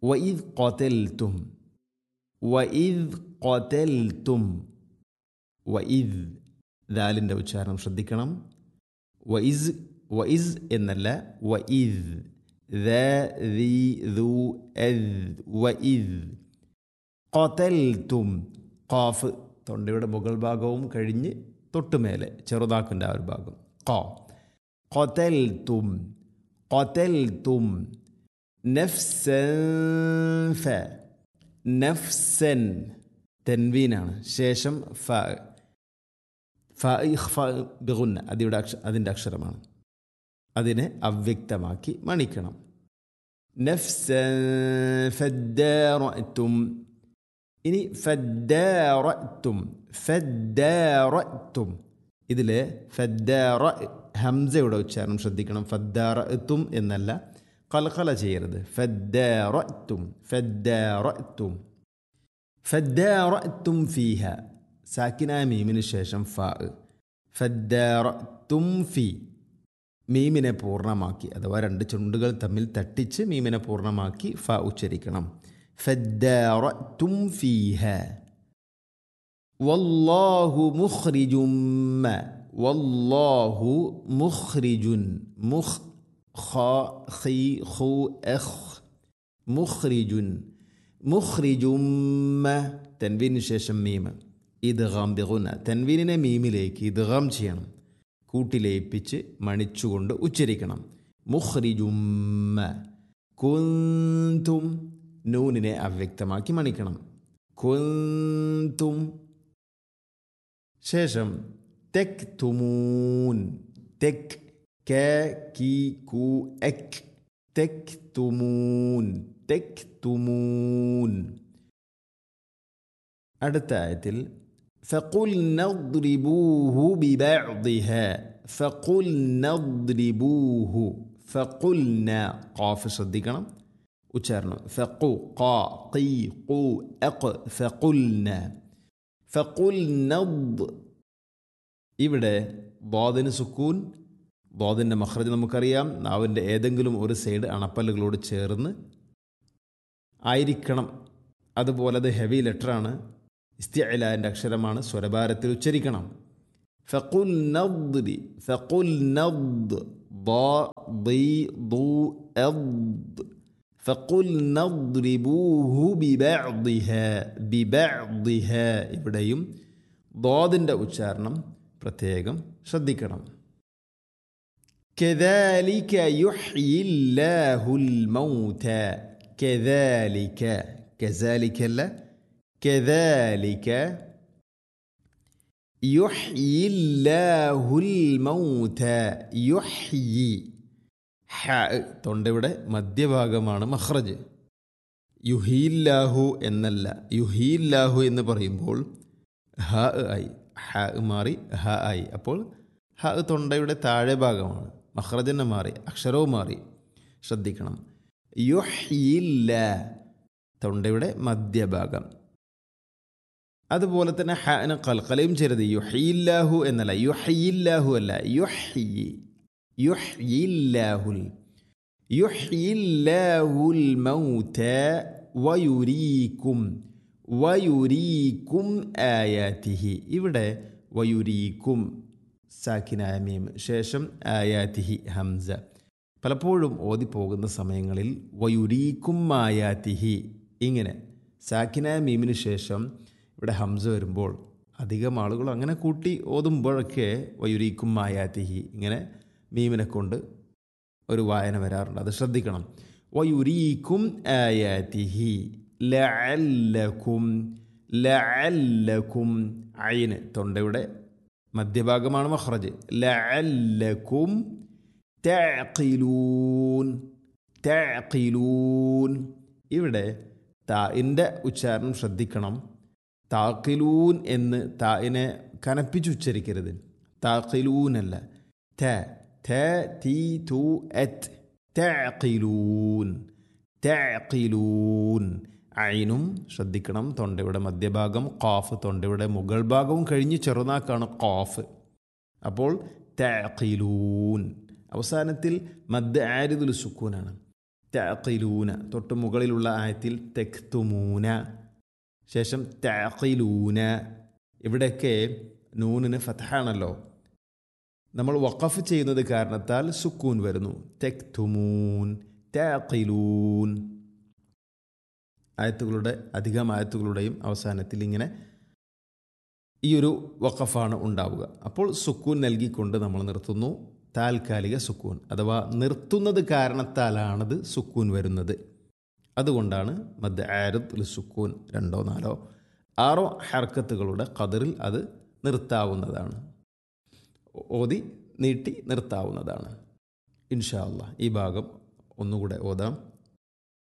വഇദ് ഖതൽതും വഇദ് ഖതൽതും വഇദ് ദാലിൻ്റെ ഉച്ചാരണം ശ്രദ്ധിക്കണം വഇസ് വഇസ് എന്നല്ല വഇദ് വഇദ് ഖതൽതും ഖാഫ് തൊണ്ടയുടെ മുകൾ ഭാഗവും കഴിഞ്ഞ് തൊട്ടുമേലെ ചെറുതാക്കിൻ്റെ ആ ഒരു ഭാഗം ഖ ഖതൽതും ഖതൽതും നഫ്സൻ ഫ നഫ്സൻ തെൻവീനാണ് ശേഷം ഫ ഫ ഇഖ്ഫ ബിഗുന്ന അതിയുടെ അക്ഷ അതിൻ്റെ അക്ഷരമാണ് അതിനെ അവ്യക്തമാക്കി മണിക്കണം നഫ്സൻ ഫദ്ദാറഅ്തും ഇനി ഫദ്ദാറഅ്തും ഫദ്ദാറഅ്തും ഇതിൽ ഫദ്ദാറ ഹംസയുടെ ഉച്ചാരണം ശ്രദ്ധിക്കണം ഫദ്ദാറഅ്തും എന്നല്ല കൽക്കല ചെയ്യരുത് ഫദ്ദാറഅ്തും ഫദ്ദാറഅ്തും ഫദ്ദാറഅ്തും ഫീഹ സാക്കിനായ മീമിന് ശേഷം ഫ ഫദ്ദാറഅ്തും ഫീ മീമിനെ പൂർണ്ണമാക്കി അഥവാ രണ്ട് ചുണ്ടുകൾ തമ്മിൽ തട്ടിച്ച് മീമിനെ പൂർണ്ണമാക്കി ഫ ഉച്ചരിക്കണം ഫദ്ദാറഅ്തും ഫീഹ വല്ലാഹു മുഖ്രിജും വല്ലാഹു മുഖ്രിജുൻ മുഖ് ഖ ഖി ഖു എഖ് മുഖ്രിജുൻ മുഖ്രിജും തൻവീന് ശേഷം മീം ഇദ്ഗാം ബിഗുന തൻവീനിനെ മീമിലേക്ക് ഇദ്ഗാം ചെയ്യണം കൂട്ടിലേപ്പിച്ച് മണിച്ചുകൊണ്ട് ഉച്ചരിക്കണം മുഖ്രിജുമ്മ കുന്തും നൂനിനെ അവ്യക്തമാക്കി മണിക്കണം കുന്തും ശേഷം തെക് തുമൂൻ തെക് കെ കി കു എക് തെക് തുമൂൻ തെക് തുമൂൻ അടുത്ത ആയത്തിൽ فقلنا اضربوه ببعضها فقلنا اضربوه فقلنا قاف ശ്രദ്ധിക്കണം ഉച്ചാരണം ഫഖു ഖാ ഖി ഖു അഖ് ഫഖുൽന ഫഖുൽനദ് ഇവിടെ ബോദിന് സുക്കൂൻ ബോദിൻ്റെ മഹ്റജ് നമുക്കറിയാം നാവിൻ്റെ ഏതെങ്കിലും ഒരു സൈഡ് അണപ്പല്ലുകളോട് ചേർന്ന് ആയിരിക്കണം അതുപോലെ അത് ഹെവി ലെറ്ററാണ് ഇസ്തിഅലാൻ്റെ അക്ഷരമാണ് സ്വരഭാരത്തിൽ ഉച്ചരിക്കണം ഫഖുൽ നദ്രി ഫഖുൽ നദ് ضي ضو أض فقل نضربوه ببعضها ببعضها ഇവിടെയും ضادൻ്റെ ഉച്ചാരണം പ്രത്യേകം ശ്രദ്ധിക്കണം كذلك يحيي الله الموتى كذلك كذلك لا كذلك يحيي الله الموتى يحيي ഹ തൊണ്ടയുടെ മധ്യഭാഗമാണ് മഹ്റജ് യുഹീല്ലാഹു എന്നല്ല യുഹീല്ലാഹു എന്ന് പറയുമ്പോൾ ഹ ആയി ഹ മാറി ഹ ആയി അപ്പോൾ ഹ തൊണ്ടയുടെ താഴെ ഭാഗമാണ് മഹ്റജനെ മാറി അക്ഷരവും മാറി ശ്രദ്ധിക്കണം യുഹീല്ല തൊണ്ടയുടെ മധ്യഭാഗം അതുപോലെ തന്നെ ഹന കൽക്കലയും ചെയ്യരുത് യുഹയില്ലാഹു എന്നല്ല യുഹയില്ലാഹു അല്ല യുഹി യുഹയില്ലാഹുൽ യുഹയില്ലാഹുൽ മൗത വയുരീക്കും വയുരീക്കും ആയാതിഹി ഇവിടെ വയുരീക്കും സാക്കിനായ മീം ശേഷം ആയാതിഹി ഹംസ പലപ്പോഴും ഓതിപ്പോകുന്ന സമയങ്ങളിൽ വയുരീക്കും ആയാതിഹി ഇങ്ങനെ സാക്കിനായ മീമിന് ശേഷം ഇവിടെ ഹംസ വരുമ്പോൾ അധികം ആളുകൾ അങ്ങനെ കൂട്ടി ഓതുമ്പോഴൊക്കെ വയുരീക്കും മായാത്തിഹി ഇങ്ങനെ മീമിനെ കൊണ്ട് ഒരു വായന വരാറുണ്ട് അത് ശ്രദ്ധിക്കണം വയുരീക്കും ആയാത്തിഹി ലഅല്ലക്കും ലഅല്ലക്കും അയിന് തൊണ്ടയുടെ മധ്യഭാഗമാണ് മഹ്റജ് ലഅല്ലക്കും തഅഖിലൂൻ തഅഖിലൂൻ ഇവിടെ താഇൻ്റെ ഉച്ചാരണം ശ്രദ്ധിക്കണം താക്കിലൂൻ എന്ന് തായിനെ കനപ്പിച്ചുച്ചരിക്കരുത് താക്കിലൂനല്ല ത ത തീ തു എത്ത് തഅഖിലൂൻ തഅഖിലൂൻ ഐനും ശ്രദ്ധിക്കണം തൊണ്ടയുടെ മധ്യഭാഗം ഖാഫ് തൊണ്ടയുടെ മുകൾ ഭാഗവും കഴിഞ്ഞ് ചെറുനാക്കാണ് ഖാഫ് അപ്പോൾ തഅഖിലൂൻ അവസാനത്തിൽ മദ് ആരിദുൽ സുക്കൂനാണ് തഅഖിലൂന തൊട്ട് മുകളിലുള്ള ആയത്തിൽ തെക്തുമൂന ശേഷം തഅഖിലൂന ഇവിടെയൊക്കെ നൂനിന് ഫതഹാണല്ലോ നമ്മൾ വഖഫ് ചെയ്യുന്നത് കാരണത്താൽ സുക്കൂൻ വരുന്നു തെക്തുമൂൻ തഅഖിലൂൻ ആയത്തുകളുടെ അധികം ആയത്തുകളുടെയും അവസാനത്തിൽ ഇങ്ങനെ ഈ ഒരു വഖഫാണ് ഉണ്ടാവുക അപ്പോൾ സുക്കൂൻ നൽകിക്കൊണ്ട് നമ്മൾ നിർത്തുന്നു താൽക്കാലിക സുക്കൂൻ അഥവാ നിർത്തുന്നത് കാരണത്താലാണത് സുക്കൂൻ വരുന്നത് അതുകൊണ്ടാണ് മദ് ആരദ് സുക്കൂൻ രണ്ടോ നാലോ ആറോ ഹർക്കത്തുകളുടെ കതിറിൽ അത് നിർത്താവുന്നതാണ് ഓതി നീട്ടി നിർത്താവുന്നതാണ് ഇൻഷാ അല്ലാ ഈ ഭാഗം ഒന്നുകൂടെ ഓതാം